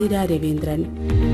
ഇര രവീന്ദ്രൻ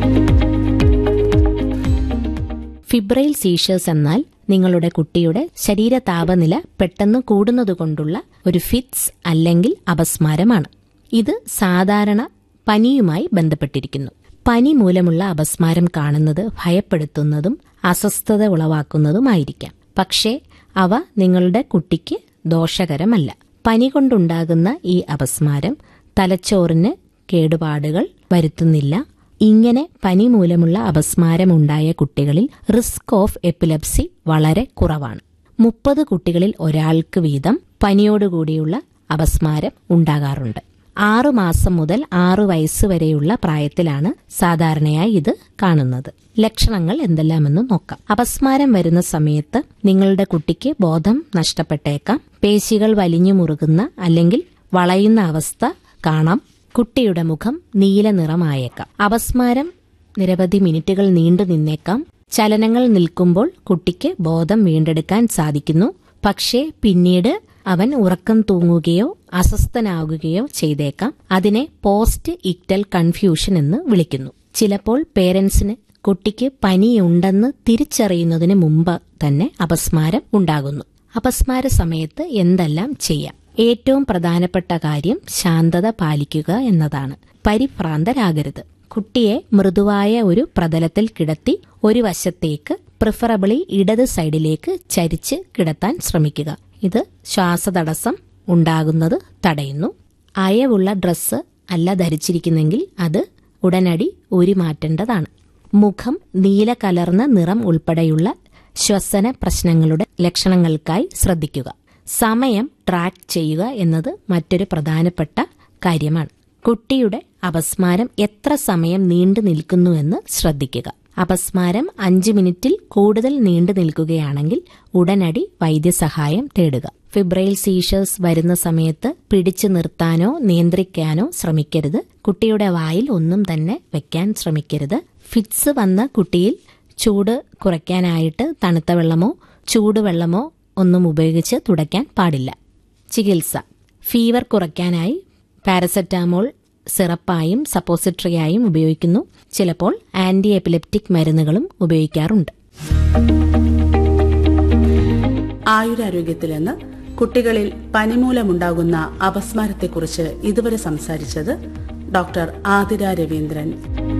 ഫിബ്രൈൽ സീഷേഴ്സ് എന്നാൽ നിങ്ങളുടെ കുട്ടിയുടെ ശരീര താപനില പെട്ടെന്ന് കൂടുന്നതുകൊണ്ടുള്ള ഒരു ഫിറ്റ്സ് അല്ലെങ്കിൽ അപസ്മാരമാണ് ഇത് സാധാരണ പനിയുമായി ബന്ധപ്പെട്ടിരിക്കുന്നു പനി മൂലമുള്ള അപസ്മാരം കാണുന്നത് ഭയപ്പെടുത്തുന്നതും അസ്വസ്ഥത ഉളവാക്കുന്നതുമായിരിക്കാം പക്ഷേ അവ നിങ്ങളുടെ കുട്ടിക്ക് ദോഷകരമല്ല പനി കൊണ്ടുണ്ടാകുന്ന ഈ അപസ്മാരം തലച്ചോറിന് കേടുപാടുകൾ വരുത്തുന്നില്ല ഇങ്ങനെ പനി മൂലമുള്ള അപസ്മാരമുണ്ടായ കുട്ടികളിൽ റിസ്ക് ഓഫ് എപ്പിലെപ്സി വളരെ കുറവാണ് മുപ്പത് കുട്ടികളിൽ ഒരാൾക്ക് വീതം പനിയോടുകൂടിയുള്ള അപസ്മാരം ഉണ്ടാകാറുണ്ട് ആറു മാസം മുതൽ ആറു വയസ്സ് വരെയുള്ള പ്രായത്തിലാണ് സാധാരണയായി ഇത് കാണുന്നത് ലക്ഷണങ്ങൾ എന്തെല്ലാമെന്ന് നോക്കാം അപസ്മാരം വരുന്ന സമയത്ത് നിങ്ങളുടെ കുട്ടിക്ക് ബോധം നഷ്ടപ്പെട്ടേക്കാം പേശികൾ വലിഞ്ഞു മുറുകുന്ന അല്ലെങ്കിൽ വളയുന്ന അവസ്ഥ കാണാം കുട്ടിയുടെ മുഖം നീല നിറമായേക്കാം അപസ്മാരം നിരവധി മിനിറ്റുകൾ നീണ്ടു നിന്നേക്കാം ചലനങ്ങൾ നിൽക്കുമ്പോൾ കുട്ടിക്ക് ബോധം വീണ്ടെടുക്കാൻ സാധിക്കുന്നു പക്ഷേ പിന്നീട് അവൻ ഉറക്കം തൂങ്ങുകയോ അസ്വസ്ഥനാകുകയോ ചെയ്തേക്കാം അതിനെ പോസ്റ്റ് ഇക്ടൽ കൺഫ്യൂഷൻ എന്ന് വിളിക്കുന്നു ചിലപ്പോൾ പേരൻസിന് കുട്ടിക്ക് പനിയുണ്ടെന്ന് തിരിച്ചറിയുന്നതിന് മുമ്പ് തന്നെ അപസ്മാരം ഉണ്ടാകുന്നു അപസ്മാര സമയത്ത് എന്തെല്ലാം ചെയ്യാം ഏറ്റവും പ്രധാനപ്പെട്ട കാര്യം ശാന്തത പാലിക്കുക എന്നതാണ് പരിഭ്രാന്തരാകരുത് കുട്ടിയെ മൃദുവായ ഒരു പ്രതലത്തിൽ കിടത്തി ഒരു വശത്തേക്ക് പ്രിഫറബിളി ഇടത് സൈഡിലേക്ക് ചരിച്ച് കിടത്താൻ ശ്രമിക്കുക ഇത് ശ്വാസതടസ്സം ഉണ്ടാകുന്നത് തടയുന്നു അയവുള്ള ഡ്രസ്സ് അല്ല ധരിച്ചിരിക്കുന്നെങ്കിൽ അത് ഉടനടി ഊരി മാറ്റേണ്ടതാണ് മുഖം നീല കലർന്ന നിറം ഉൾപ്പെടെയുള്ള ശ്വസന പ്രശ്നങ്ങളുടെ ലക്ഷണങ്ങൾക്കായി ശ്രദ്ധിക്കുക സമയം ട്രാക്ക് ചെയ്യുക എന്നത് മറ്റൊരു പ്രധാനപ്പെട്ട കാര്യമാണ് കുട്ടിയുടെ അപസ്മാരം എത്ര സമയം നീണ്ടു നിൽക്കുന്നുവെന്ന് ശ്രദ്ധിക്കുക അപസ്മാരം അഞ്ച് മിനിറ്റിൽ കൂടുതൽ നീണ്ടു നിൽക്കുകയാണെങ്കിൽ ഉടനടി വൈദ്യസഹായം തേടുക ഫിബ്രൈൽ സീഷേഴ്സ് വരുന്ന സമയത്ത് പിടിച്ചു നിർത്താനോ നിയന്ത്രിക്കാനോ ശ്രമിക്കരുത് കുട്ടിയുടെ വായിൽ ഒന്നും തന്നെ വെക്കാൻ ശ്രമിക്കരുത് ഫിറ്റ്സ് വന്ന കുട്ടിയിൽ ചൂട് കുറയ്ക്കാനായിട്ട് തണുത്ത വെള്ളമോ ചൂടുവെള്ളമോ ഒന്നും ഉപയോഗിച്ച് തുടയ്ക്കാൻ പാടില്ല ചികിത്സ ഫീവർ കുറയ്ക്കാനായി പാരസെറ്റാമോൾ സിറപ്പായും സപ്പോസിറ്ററിയായും ഉപയോഗിക്കുന്നു ചിലപ്പോൾ ആന്റി എപ്പിലെപ്റ്റിക് മരുന്നുകളും ഉപയോഗിക്കാറുണ്ട് ആയുരാരോഗ്യത്തിൽ നിന്ന് കുട്ടികളിൽ പനിമൂലമുണ്ടാകുന്ന അപസ്മാരത്തെക്കുറിച്ച് ഇതുവരെ സംസാരിച്ചത് ഡോക്ടർ ആതിര രവീന്ദ്രൻ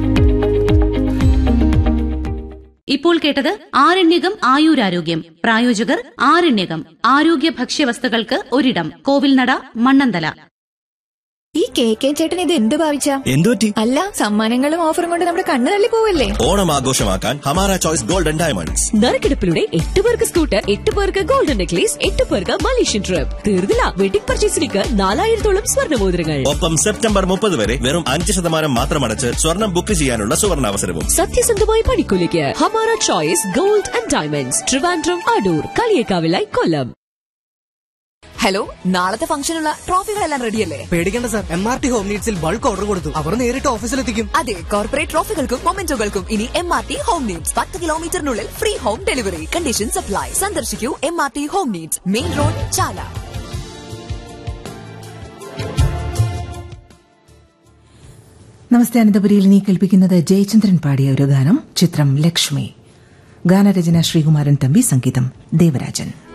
ഇപ്പോൾ കേട്ടത് ആരണ്യകം ആയുരാരോഗ്യം പ്രായോജകർ ആരണ്യകം ആരോഗ്യ ഭക്ഷ്യവസ്തുക്കൾക്ക് ഒരിടം കോവിൽനട മണ്ണന്തല ഈ കെ കെ ചേട്ടൻ ഇത് എന്ത് ഭാവിച്ച എന്തുപറ്റി അല്ല സമ്മാനങ്ങളും ഓഫറും കൊണ്ട് നമ്മുടെ കണ്ണു തള്ളി പോവല്ലേ ഓണം ആഘോഷമാക്കാൻ ഹമാര ചോയ്സ് ഗോൾഡൻ ഡയമണ്ട്സ് നറുക്കെടുപ്പിലൂടെ എട്ട് പേർക്ക് സ്കൂട്ടർ എട്ട് പേർക്ക് ഗോൾഡൻ നെക്ലേസ് എട്ട് പേർക്ക് മലേഷ്യൻ ട്രിപ്പ് തീർന്നില്ല വെഡിംഗ് പർച്ചേസിലേക്ക് നാലായിരത്തോളം സ്വർണ്ണമോതിരങ്ങൾ ഒപ്പം സെപ്റ്റംബർ മുപ്പത് വരെ വെറും അഞ്ച് ശതമാനം മാത്രം അടച്ച് സ്വർണം ബുക്ക് ചെയ്യാനുള്ള സുവർണാവസരവും സത്യസന്ധമായ പണിക്കൂലിക്ക് Hamara choice gold and diamonds Trivandrum Adoor കളിയേക്കാവിലായി കൊല്ലം ഹലോ നാളത്തെ ഫംഗ്ഷനുള്ള ട്രോഫികളെല്ലാം റെഡിയല്ലേ പേടിക്കേണ്ട sir M R T home നീഡ്സിൽ ബൾക്ക് ഓർഡർ കൊടുത്തു അവർ നേരിട്ട് ഓഫീസിലെത്തിക്കും അതെ കോർപ്പറേറ്റ് ട്രോഫികൾക്കും മൊമെന്റോകൾക്കും ഇനി M R T home needs പത്ത് കിലോമീറ്ററിനുള്ളിൽ free home delivery condition supply സന്ദർശിക്കൂ M R T home needs main road Chala നമസ്തേ അനന്തപുരിയിൽ നീ കേൾപ്പിക്കുന്നത് ജയചന്ദ്രൻ പാടിയ ഒരു ഗാനം ചിത്രം ലക്ഷ്മി ഗാനരചന ശ്രീകുമാരൻ തമ്പി സംഗീതം ദേവരാജൻ